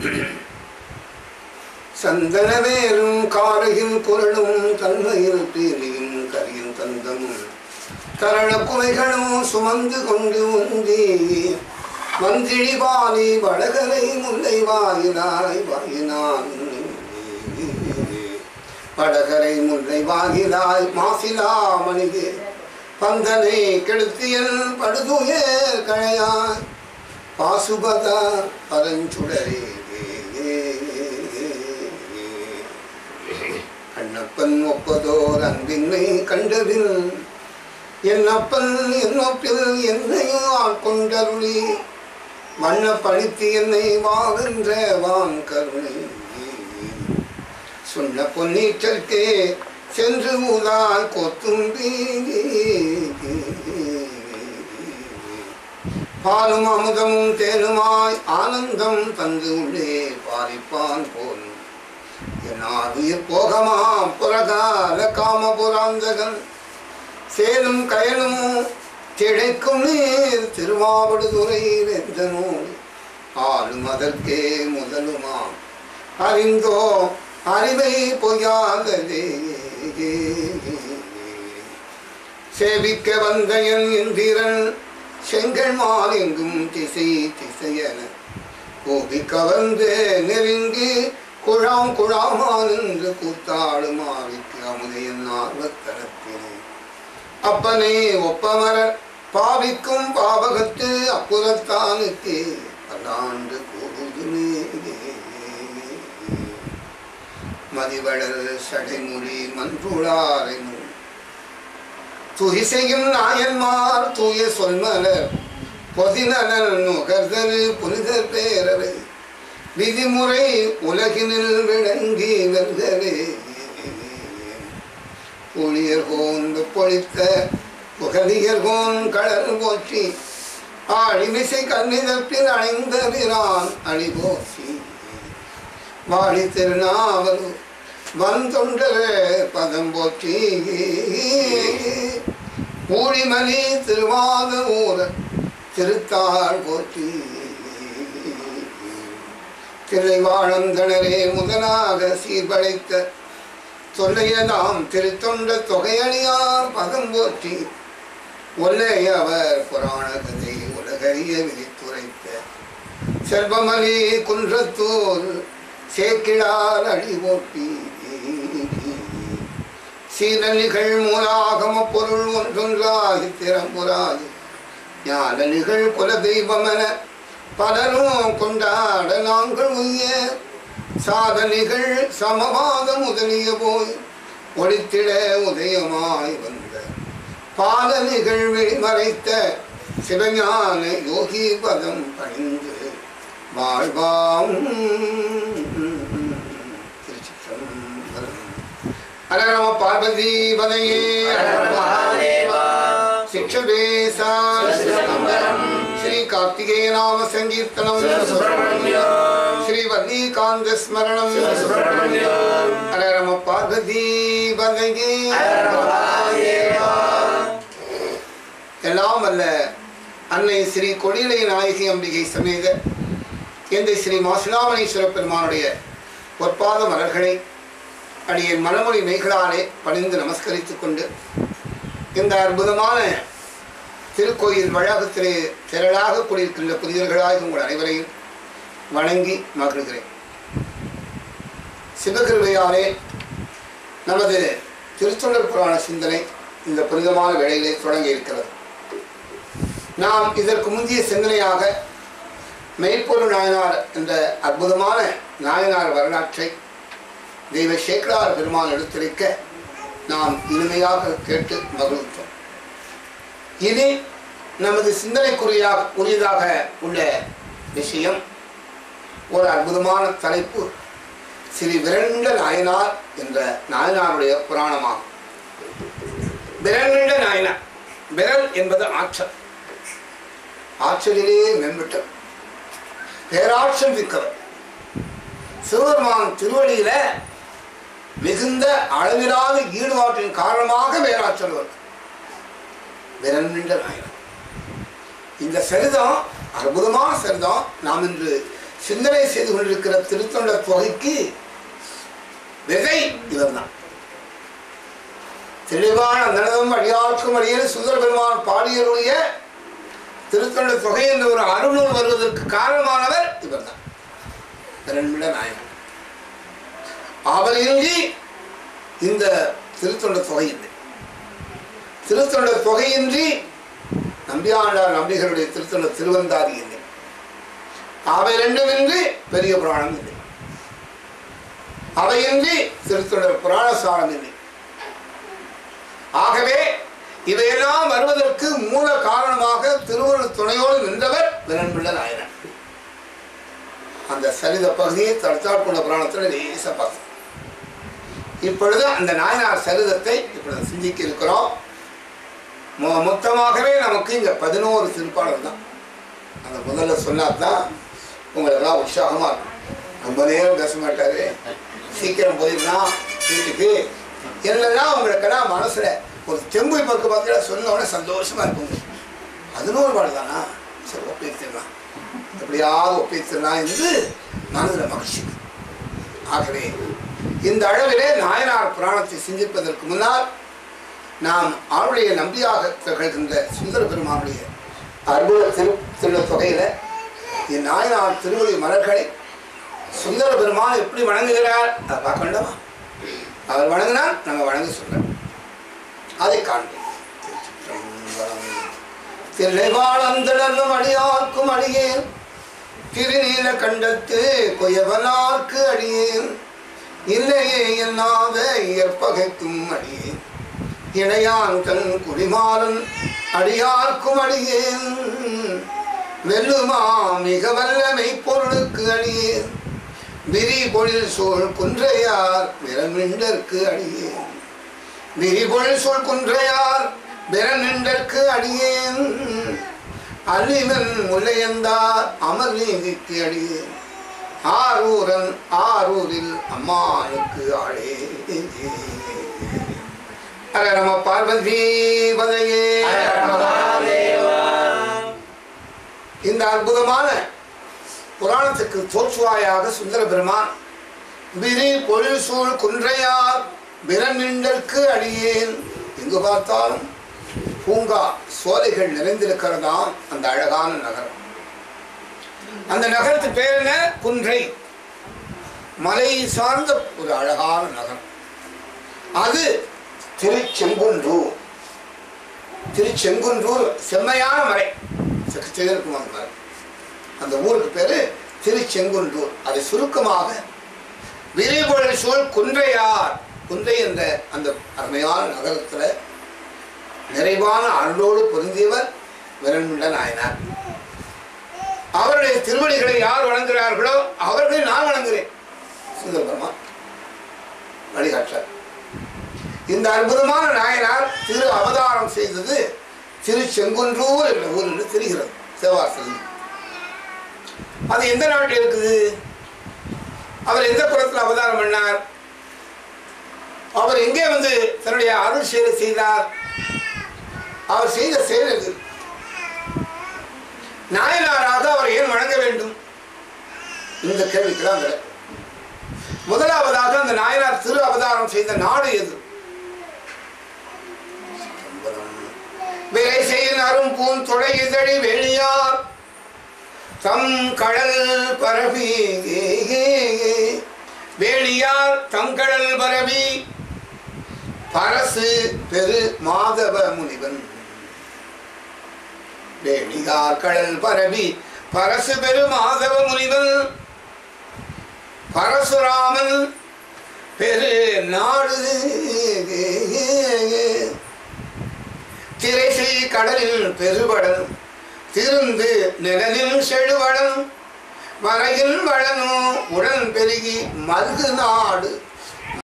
சந்தனவேரும் காரையும் குரலும் தன்மையில் பேரியும் கரியும் தந்தமும் கரண குமைகளும் சுமந்து கொண்டு உந்தி மந்திரி வாலி வடகரை முல்லை வாயிலாய் வாயினான் வடகரை முல்லை வாயிலாய் மாசிலா மணிகே பந்தனை கெடுத்தியல் படுதுயர் கழையாய் பாசுபதா பரஞ்சுடரே கண்ணப்பன் ஒப்பதோர் அன்பின்மை கண்டதில் என்னப்பன் என்னொப்பில் என்னையும் ஆட்கொண்டருளி வண்ண பழித்து என்னை வாகின்ற வான் கருணை சொன்ன பொன்னீச்சற்கே சென்று ஊதால் கொத்தும்பி பாலும் அமுதமும் தேனுமாய் ஆனந்தம் தந்து உள்ளே பாரிப்பான் போல் என்னாதுயிர் போகமாம் புறகால காம புராந்தகன் சேலும் கயலும் திளைக்கும் நீர் திருவாவடுதுறை வெந்த நூல் ஆளும் அதற்கே முதலுமாம் அறிந்தோ அறிவை பொய்யாததே சேவிக்க வந்த என் இந்திரன் செங்கல் மால் எங்கும் திசை திசையன கோபி கவர்ந்து நெருங்கி குழாம் குழாமா நின்று கூத்தாடும் ஆவிக்கு அமுதையன் ஆர்வத்தனத்தினே அப்பனே ஒப்பமரர் பாவிக்கும் பாவகத்து அப்புறத்தானுக்கு பல்லாண்டு கூடுதுமே மதிவளர் சடைமொழி மன்றுளாரை துகிசையும் நாயன்மார் தூய சொல்மலர் பொதிநலன் நுகர்தல் புனிதர் பேரவை விதிமுறை உலகினில் விளங்கி வெல்கவே புளியர்கோன் பொழித்த புகலியர்கோன் கடல் போற்றி ஆழிமிசை கண்ணிதப்பில் அணைந்த பிரான் அழிபோற்றி வாழி திருநாவல் வந்தொண்டர பதம் போற்றி ஊழிமணி திருவாத ஊர திருத்தாள் போற்றி திரைவாழந்தனரே முதலாக சீர்படைத்த சொல்லையதாம் திருத்தொண்ட தொகையணியார் பதம் போற்றி ஒல்லை அவர் புராண கதை உலகறிய விதித்துரைத்த செல்வமலி குன்றத்தூர் சேக்கிழார் அடி போற்றி சீரலிகள் மூலாகம பொருள் ஒன்றொன்றாகி திறம்புராது ஞானலிகள் குல தெய்வமென பலரும் கொண்டாட நாங்கள் உய்ய சாதனைகள் சமவாத முதலிய போய் ஒளித்திட உதயமாய் வந்த பாலனிகள் வெளிமறைத்த சிவஞான யோகி பதம் பணிந்து வாழ்வாம் திருச்சிற்றம்பலம். ஹர நம பார்வதி பதையே சிக்ஷவேசா ஸ்ரீ கார்த்திகேய நாம சங்கீர்த்தனம் ஸ்ரீ வல்லிகாந்த ஸ்மரணம் ஹர நம பார்வதி பதையே எல்லாம் அல்ல அன்னை ஸ்ரீ கொடியிலை நாயகி அம்பிகை சமேத எந்தை ஸ்ரீ மாசிலாமணீஸ்வர பெருமானுடைய பொற்பாத மலர்களை அடியேன் மனமொழி மெய்களாலே பணிந்து நமஸ்கரித்துக் கொண்டு இந்த அற்புதமான திருக்கோயில் வளாகத்திலே திரளாக கூடியிருக்கின்ற புதியவர்களாக உங்கள் அனைவரையும் வணங்கி மகிழ்கிறேன் சிவகிருபையாலே நமது திருத்தொண்டர் புராண சிந்தனை இந்த புனிதமான வேளையிலே தொடங்கி இருக்கிறது நாம் இதற்கு முந்தைய சிந்தனையாக மெய்ப்பொருள் நாயனார் என்ற அற்புதமான நாயனார் வரலாற்றை தெய்வ சேக்கரார் பெருமான் எடுத்துரைக்க நாம் இனிமையாக கேட்டு மகிழ்ந்தோம் இனி நமது சிந்தனைக்குரியாக உரியதாக உள்ள விஷயம் ஒரு அற்புதமான தலைப்பு ஸ்ரீ விரண்ட நாயனார் என்ற நாயனாருடைய புராணமாகும் விரண்ட நாயனார் விரல் என்பது ஆற்றல் ஆற்றலிலே மேம்பட்டவர் பேராற்றல் மிக்கவர் சிவபெருமான் திருவடியில மிகுந்த அளவிலாத ஈடுபாட்டின் காரணமாக பேராற்றல் வருது விரண்ட நாயனார் இந்த சரிதம் அற்புதமான சரிதம் நாம் இன்று சிந்தனை செய்து கொண்டிருக்கிற திருத்தொண்ட தொகைக்கு விதை இவர்தான் தெளிவான நடனம் அடியார்க்கும் அடியில் சுந்தர பெருமான் பாடியருடைய திருத்தொண்ட தொகை என்ற ஒரு அருள்நூல் வருவதற்கு காரணமானவர் இவர்தான் இரண்மிட நாயகன் அவரின்றி இந்த திருத்தொண்ட தொகை இல்லை திருத்தொண்ட தொகையின்றி நம்பியாண்டார் நம்பிகளுடைய திருத்தொண்ட திருவந்தாதி இல்லை அவை ரெண்டுமின்றி பெரிய புராணம் இல்லை அவையின்றி திருத்தொண்டர் புராண சாரம் இல்லை ஆகவே இவையெல்லாம் வருவதற்கு மூல காரணமாக திருவள்ளுவர் துணையோடு நின்றவர் விரண்பிள்ள நாயனர் அந்த சரித பகுதியை தடுத்தாட்கொண்ட புராணத்தில் லேச பார்த்தோம் இப்பொழுது அந்த நாயனார் சரிதத்தை இப்பொழுது சிந்திக்க இருக்கிறோம் மொ- மொத்தமாகவே நமக்கு இங்க பதினோரு திருப்பாடல் தான் அந்த முதல்ல சொன்னாதான் உங்களெல்லாம் உற்சாகமா இருக்கும் ரொம்ப நேரம் பேச மாட்டாரு சீக்கிரம் போயிடலாம் வீட்டுக்கு என்னெல்லாம் உங்களுக்கெல்லாம் மனசுல ஒரு தெம்பு பக்கு பார்த்தீங்கன்னா சொன்ன உடனே சந்தோஷமா இருக்கும் பதினோரு பாடல் தானா சரி ஒப்பித்திடலாம் எப்படியாவது ஒப்பித்திடலாம் என்று மனதில் மகிழ்ச்சி ஆகவே இந்த அளவிலே நாயனார் புராணத்தை சிந்திப்பதற்கு முன்னால் நாம் ஆளுடைய நம்பியாக திகழ்கின்ற சுந்தர பெருமானுடைய அற்புத திரு திருட தொகையில என் நாயனார் திருவடி மலர்களை சுந்தர பெருமான் எப்படி வணங்குகிறார் அதை பார்க்க வேண்டாமா அவர் வணங்கினால் நம்ம வணங்க சொல்றோம் அதை காண்போம் திருநெல்வாளந்தளர்ந்தும் அடியார்க்கும் அடியேன் திருநீல கண்டத்து கொயவனார்க்கு அடியேன் இல்லையே என்னாத இயற்பகைக்கும் அடியேன் இணையான் கண் குடிமாறன் அடியார்க்கும் அடியேன் வெல்லுமா மிக வல்ல மெய்ப்பொருளுக்கு அடியேன் விரி பொழில் சோழ் குன்றையார் விரமிண்டற்கு அடியேன் விரி பொழில் சோழ் குன்றையார் விரமிண்டற்கு அடியேன் அல்லிவன் முல்லையந்தார் அமர் நீதிக்கு அடியேன் ஆரூரன் ஆரூரில் அம்மானுக்கு ஆளே ஹர நம பார்வதி பதையே இந்த அற்புதமான புராணத்துக்கு தோற்றுவாயாக சுந்தர பெருமான் விரி பொழில் சூழ் குன்றையார் விரமிண்டற்கு அடியேன் எங்கு பார்த்தாலும் பூங்கா சோலைகள் நிறைந்திருக்கிறதாம் அந்த அழகான நகரம் அந்த நகரத்து பேர் என்ன குன்றை மலை சார்ந்த ஒரு அழகான நகரம் அது திருச்செங்குன்றூர் திருச்செங்குன்றூர் செம்மையான மலை சக்கச்சே இருக்கும் அந்த மலை அந்த ஊருக்கு பேரு திருச்செங்குன்றூர் அதை சுருக்கமாக விரிபொழி சூழ் குன்றையார் குன்றை என்ற அந்த அருமையான நகரத்துல நிறைவான அருளோடு பொருந்தியவர் விரண்முண்ட நாயனார் அவருடைய திருவடிகளை யார் வணங்குகிறார்களோ அவர்களை நான் வணங்குகிறேன் சுந்தரபெருமா வழிகாட்டார் இந்த அற்புதமான நாயனார் திரு அவதாரம் செய்தது திரு செங்குன்றூர் என்ற ஊர் என்று தெரிகிறது சேவாசல் அது எந்த நாட்டில் இருக்குது அவர் எந்த புறத்தில் அவதாரம் பண்ணார் அவர் எங்கே வந்து தன்னுடைய அருள் செயலை செய்தார் அவர் செய்த செயல் எது நாயனாராக அவர் ஏன் வணங்க வேண்டும் இந்த கேள்விக்கெல்லாம் விடை முதலாவதாக அந்த நாயனார் திரு அவதாரம் செய்த நாடு எது விரை செய்யும் அரும் பூன் தொலை இதழி வெளியார் தம் கடல் பரவி வேணியார் தம் கடல் பரவி பரசு பெரு மாதவ முனிவன் வேணியார் கடல் பரவி பரசு பெரு மாதவ முனிவன் பரசுராமன் பெரு நாடு திரைசை கடலில் பெருவடன் திருந்து நிழலில் செழுவடன் வரையில் வளனும் உடன் பெருகி மல்கு நாடு